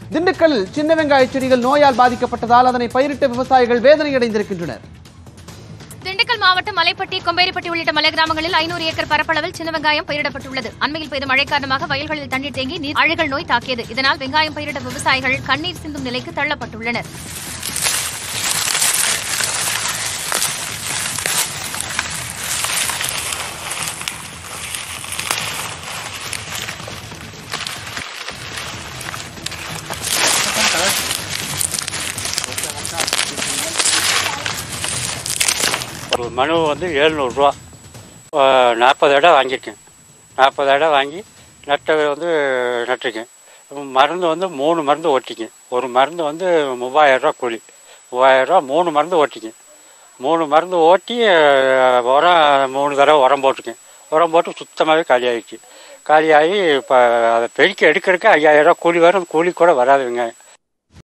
திண்டுக்கல்லில் சின்ன வெங்காய செடிகள் நோயால் பாதிக்கப்பட்டதால் அதனை பயிரிட்ட விவசாயிகள் வேதனையடைந்திருக்கின்றனர் திண்டுக்கல் மாவட்டம் மலைப்பட்டி கொம்பேரிப்பட்டி உள்ளிட்ட மலை கிராமங்களில் ஐநூறு ஏக்கர் பரப்பளவில் சின்ன வெங்காயம் பயிரிடப்பட்டுள்ளது அண்மையில் பெய்த மழை காரணமாக வயல்களில் தண்ணீர் தேங்கி நீர் அழுகல் நோய் தாக்கியது இதனால் வெங்காயம் பயிரிட்ட விவசாயிகள் கண்ணீர் சிந்தும் நிலைக்கு தள்ளப்பட்டுள்ளனர் ஒரு மனு வந்து எழுநூறுரூவா நாற்பது இடம் வாங்கியிருக்கேன் நாற்பது இடம் வாங்கி நட்டது வந்து நட்டிருக்கேன் மருந்து வந்து மூணு மருந்து ஓட்டிக்கேன் ஒரு மருந்து வந்து மூவாயிரரூவா கூலி மூவாயிரரூவா மூணு மருந்து ஓட்டிக்கேன் மூணு மருந்து ஓட்டி அஹ், உரம் மூணு தடவை உரம் போட்டிருக்கேன் உரம் போட்டு சுத்தமாகவே காலியாகிடுச்சு காலியாகி இப்போ அதை பெருக்கி எடுக்கிறதுக்கு ஐயாயிரரூவா கூலி வரும் கூலி கூட வராது வெங்காயம்